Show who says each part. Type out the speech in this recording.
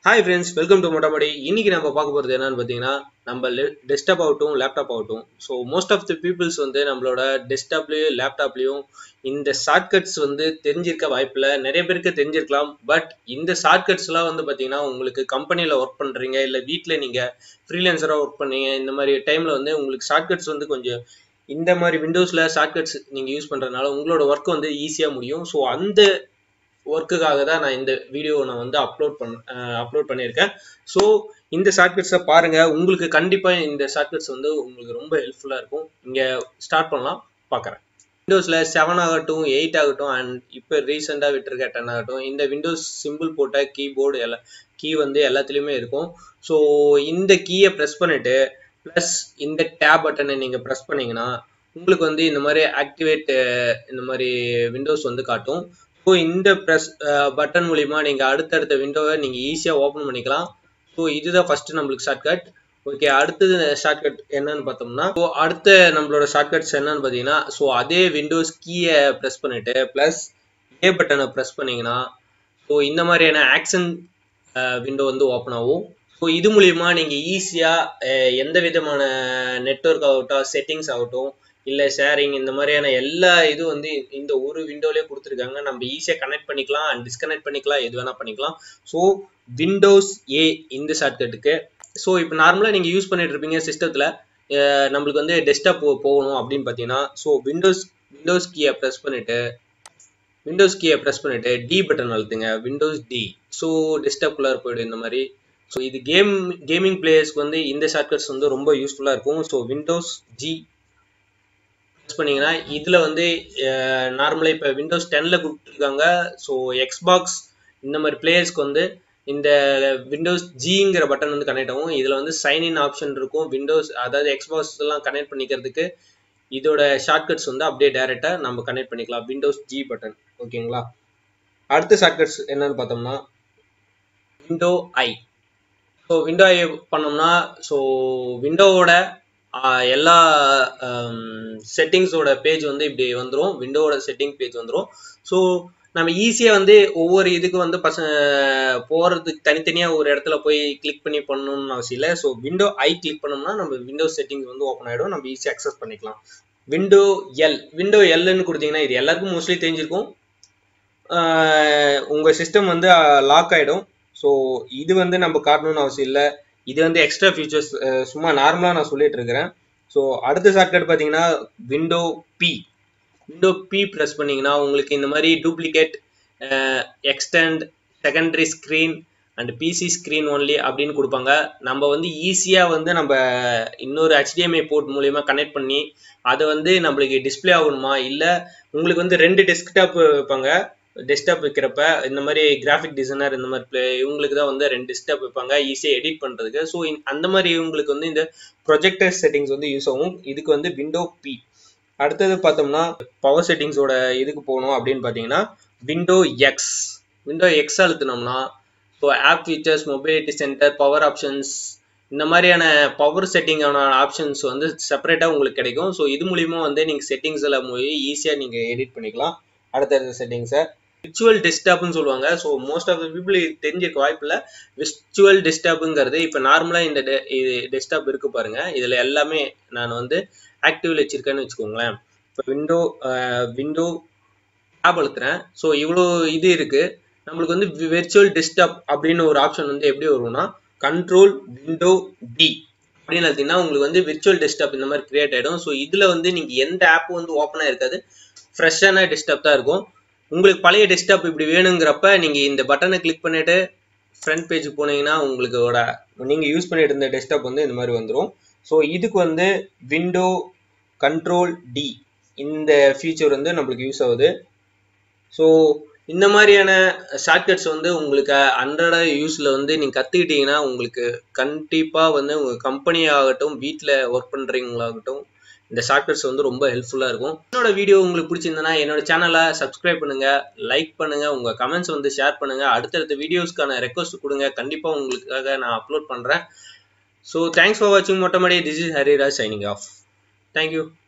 Speaker 1: hi friends welcome to மொட்டமடி இன்னைக்கு நம்ம பார்க்க போகிறது என்னன்னு பார்த்தீங்கன்னா நம்ம டெஸ்க்டாப் ஆகட்டும் லேப்டாப் ஆகட்டும் so most of the peoples வந்து நம்மளோட டெஸ்க்டாப்லேயும் லேப்டாப்லேயும் இந்த ஷார்ட்கட்ஸ் வந்து தெரிஞ்சிருக்க வாய்ப்பில்லை நிறைய பேருக்கு தெரிஞ்சிருக்கலாம் பட் இந்த ஷார்ட்கட்ஸ்லாம் வந்து பார்த்தீங்கன்னா உங்களுக்கு கம்பெனியில் ஒர்க் பண்ணுறீங்க இல்லை வீட்டில் நீங்கள் ஃப்ரீலான்சராக ஒர்க் பண்ணீங்க இந்த மாதிரி டைமில் வந்து உங்களுக்கு ஷார்ட்கட்ஸ் வந்து கொஞ்சம் இந்த மாதிரி விண்டோஸில் ஷார்ட்கட்ஸ் நீங்கள் யூஸ் பண்ணுறதுனால உங்களோட ஒர்க் வந்து ஈஸியாக முடியும் ஸோ அந்த ஒர்க்குக்காக தான் நான் இந்த வீடியோ நான் வந்து அப்லோட் பண்ண அப்லோட் பண்ணியிருக்கேன் ஸோ இந்த ஷார்ட்கட்ஸை பாருங்கள் உங்களுக்கு கண்டிப்பாக இந்த ஷார்ட்கட்ஸ் வந்து உங்களுக்கு ரொம்ப ஹெல்ப்ஃபுல்லாக இருக்கும் இங்கே ஸ்டார்ட் பண்ணலாம் பார்க்குறேன் விண்டோஸில் செவன் ஆகட்டும் எயிட் ஆகட்டும் அண்ட் இப்போ ரீசெண்டாக விட்டுருக்க டென் ஆகட்டும் இந்த விண்டோஸ் சிம்பிள் போட்ட கீபோர்டு எல்லா கீ வந்து எல்லாத்துலேயுமே இருக்கும் ஸோ இந்த கீயை ப்ரெஸ் பண்ணிவிட்டு ப்ளஸ் இந்த டேப் பட்டனை நீங்கள் ப்ரெஸ் பண்ணிங்கன்னா உங்களுக்கு வந்து இந்த மாதிரி ஆக்டிவேட் இந்த மாதிரி விண்டோஸ் வந்து காட்டும் ஸோ இந்த ப்ரெஸ் பட்டன் மூலிமா நீங்கள் அடுத்தடுத்த விண்டோவை நீங்கள் ஈஸியாக ஓப்பன் பண்ணிக்கலாம் ஸோ இதுதான் ஃபஸ்ட்டு நம்மளுக்கு ஷார்ட்கட் ஓகே அடுத்தது ஷார்ட்கட் என்னன்னு பார்த்தோம்னா ஸோ அடுத்த நம்மளோட ஷார்ட்கட்ஸ் என்னன்னு பார்த்தீங்கன்னா ஸோ அதே விண்டோஸ் கீயை ப்ரெஸ் பண்ணிவிட்டு ப்ளஸ் ஏ பட்டனை ப்ரெஸ் பண்ணிங்கன்னா ஸோ இந்த மாதிரியான ஆக்ஷன் விண்டோ வந்து ஓப்பன் ஆகும் ஸோ இது மூலிமா நீங்கள் ஈஸியாக எந்த விதமான நெட்ஒர்க் ஆகட்டும் செட்டிங்ஸ் ஆகட்டும் இல்லை ஷேரிங் இந்த மாதிரியான எல்லா இதுவும் வந்து இந்த ஒரு விண்டோலேயே கொடுத்துருக்காங்க நம்ம ஈஸியாக கனெக்ட் பண்ணிக்கலாம் அண்ட் டிஸ்கனெக்ட் பண்ணிக்கலாம் எது வேணால் பண்ணிக்கலாம் ஸோ விண்டோஸ் ஏ இந்த ஷார்ட்கட்டுக்கு ஸோ இப்போ நார்மலாக நீங்கள் யூஸ் பண்ணிட்டு இருப்பீங்க சிஸ்டத்தில் நம்மளுக்கு வந்து டெஸ்க்டாப் போகணும் அப்படின்னு பார்த்தீங்கன்னா ஸோ விண்டோஸ் விண்டோஸ் கீயை ப்ரெஸ் பண்ணிவிட்டு விண்டோஸ் கீயை ப்ரெஸ் பண்ணிவிட்டு டி பட்டன் அழுத்துங்க விண்டோஸ் டி ஸோ டெஸ்க்டாப்குள்ளார போய்டும் இந்த மாதிரி ஸோ இது கேம் கேமிங் பிளேயர்ஸ்க்கு வந்து இந்த ஷார்ட்கட்ஸ் வந்து ரொம்ப யூஸ்ஃபுல்லாக இருக்கும் ஸோ விண்டோஸ் ஜி ப்ரெஸ் பண்ணிங்கன்னா இதில் வந்து நார்மலாக இப்போ விண்டோஸ் டெனில் கொடுத்துருக்காங்க ஸோ எக்ஸ்பாக்ஸ் இந்த மாதிரி பிளேயர்ஸ்க்கு வந்து இந்த விண்டோஸ் ஜிங்கிற பட்டன் வந்து கனெக்ட் ஆகும் இதில் வந்து சைன்இன் ஆப்ஷன் இருக்கும் விண்டோஸ் அதாவது எக்ஸ்பாக்ஸ் எல்லாம் கனெக்ட் பண்ணிக்கிறதுக்கு இதோட ஷார்ட்கட்ஸ் வந்து அப்படியே டைரெக்டாக நம்ம கனெக்ட் பண்ணிக்கலாம் விண்டோஸ் ஜி பட்டன் ஓகேங்களா அடுத்த ஷார்ட்கட்ஸ் என்னன்னு பார்த்தோம்னா window I so window I பண்ணோம்னா ஸோ விண்டோவோட எல்லா செட்டிங்ஸோட பேஜ் வந்து இப்படி வந்துடும் விண்டோவோட செட்டிங் பேஜ் வந்துடும் ஸோ நம்ம ஈஸியாக வந்து ஒவ்வொரு இதுக்கு வந்து பசங்க போகிறதுக்கு தனித்தனியாக ஒரு இடத்துல போய் கிளிக் பண்ணி பண்ணணும்னு அவசியம் இல்லை ஸோ விண்டோ ஐ கிளிக் பண்ணோம்னா நம்ம விண்டோ செட்டிங்ஸ் வந்து ஓப்பன் ஆகிடும் நம்ம ஈஸியாக அக்சஸ் பண்ணிக்கலாம் விண்டோ எல் விண்டோ எல்னு கொடுத்தீங்கன்னா இது எல்லாருக்கும் மோஸ்ட்லி தெரிஞ்சிருக்கும் உங்கள் சிஸ்டம் வந்து லாக் ஆகிடும் ஸோ இது வந்து நம்ம காட்டணும்னு அவசியம் இல்லை இது வந்து எக்ஸ்ட்ரா ஃபீச்சர்ஸ் சும்மா நார்மலாக நான் சொல்லிட்டு இருக்கிறேன் ஸோ அடுத்த ஷார்ட்கட் பார்த்தீங்கன்னா window P window P press பண்ணிங்கன்னா உங்களுக்கு இந்த மாதிரி duplicate extend secondary screen and PC screen only அப்படின்னு கொடுப்பாங்க நம்ம வந்து ஈஸியாக வந்து நம்ம இன்னொரு ஹெச்டிஎம்ஐ போர்ட் மூலயமா கனெக்ட் பண்ணி அதை வந்து நம்மளுக்கு டிஸ்பிளே ஆகணுமா இல்லை உங்களுக்கு வந்து ரெண்டு டெஸ்க்டாப் வைப்பாங்க டெஸ்க்டாப் வைக்கிறப்ப இந்த மாதிரி கிராஃபிக் டிசைனர் இந்த மாதிரி பிளே இவங்களுக்கு தான் வந்து ரெண்டு டெஸ்க்டாப் வைப்பாங்க ஈஸியாக எடிட் பண்ணுறதுக்கு ஸோ அந்த மாதிரி இவங்களுக்கு வந்து இந்த ப்ரொஜெக்டர் செட்டிங்ஸ் வந்து யூஸ் ஆகும் இதுக்கு வந்து விண்டோ பி அடுத்தது பார்த்தோம்னா பவர் செட்டிங்ஸோட இதுக்கு போகணும் அப்படின்னு பார்த்தீங்கன்னா விண்டோ எக்ஸ் விண்டோ எக்ஸ் அழுத்தினோம்னா so app features mobility centre power options இந்த மாதிரியான பவர் செட்டிங்கான ஆப்ஷன்ஸ் வந்து செப்பரேட்டாக உங்களுக்கு கிடைக்கும் ஸோ இது மூலிமா வந்து நீங்கள் செட்டிங்ஸ் எல்லாம் போய் ஈஸியாக நீங்கள் எடிட் பண்ணிக்கலாம் அடுத்தடுத்த செட்டிங்ஸை விர்ச்சுவல் டெஸ்க்டாப்னு சொல்லுவாங்க so most of the people தெரிஞ்சிருக்க வாய்ப்பு இல்லை விர்ச்சுவல் டெஸ்க்டாப்புங்கிறது இப்போ நார்மலாக இந்த இது டெஸ்க்டாப் இருக்கு பாருங்க இதில் எல்லாமே நான் வந்து ஆக்டிவில் வச்சிருக்கேன்னு வச்சுக்கோங்களேன் இப்போ விண்டோ விண்டோ டேப் அழுத்துறேன் ஸோ இவ்வளோ இது இருக்கு நம்மளுக்கு வந்து விர்ச்சுவல் டெஸ்க்டாப் அப்படின்னு ஒரு ஆப்ஷன் வந்து எப்படி வரும்னா கண்ட்ரோல் விண்டோ டி அப்படின்னு பார்த்தீங்கன்னா உங்களுக்கு வந்து விர்ச்சுவல் டெஸ்க்டாப் இந்த மாதிரி கிரியேட் ஆகிடும் ஸோ இதில் வந்து நீங்கள் எந்த ஆப் வந்து ஓப்பனாக இருக்காது ஃப்ரெஷ்ஷான டெஸ்க்டாப் தான் இருக்கும் உங்களுக்கு பழைய டெஸ்க்டாப் இப்படி வேணுங்கிறப்ப நீங்கள் இந்த பட்டனை கிளிக் பண்ணிவிட்டு ஃப்ரண்ட் பேஜ் போனீங்கன்னா உங்களுக்கோட நீங்கள் யூஸ் பண்ணிட்டு இருந்த டெஸ்க்டாப் வந்து இந்த மாதிரி வந்துடும் ஸோ இதுக்கு வந்து விண்டோ கண்ட்ரோல் டி இந்த ஃபீச்சர் வந்து நம்மளுக்கு யூஸ் ஆகுது ஸோ இந்த மாதிரியான ஷார்ட்கட்ஸ் வந்து உங்களுக்கு அன்றாட யூஸில் வந்து நீங்கள் கற்றுக்கிட்டீங்கன்னா உங்களுக்கு கண்டிப்பாக வந்து உங்கள் கம்பெனி ஆகட்டும் வீட்டில் ஒர்க் பண்ணுறீங்களாகட்டும் இந்த ஷார்ட்கட்ஸ் வந்து ரொம்ப ஹெல்ப்ஃபுல்லாக இருக்கும் என்னோட வீடியோ உங்களுக்கு பிடிச்சிருந்தனா என்னோட சேனலை சப்ஸ்கிரைப் பண்ணுங்க லைக் பண்ணுங்க உங்க கமெண்ட்ஸ் வந்து ஷேர் பண்ணுங்க அடுத்தடுத்த வீடியோஸ்க்கான ரெக்வஸ்ட் கொடுங்க கண்டிப்பாக உங்களுக்காக நான் அப்லோட் பண்ணுறேன் ஸோ தேங்க்ஸ் ஃபார் வாட்சிங் மொட்டமடி this is Hariraj signing off thank you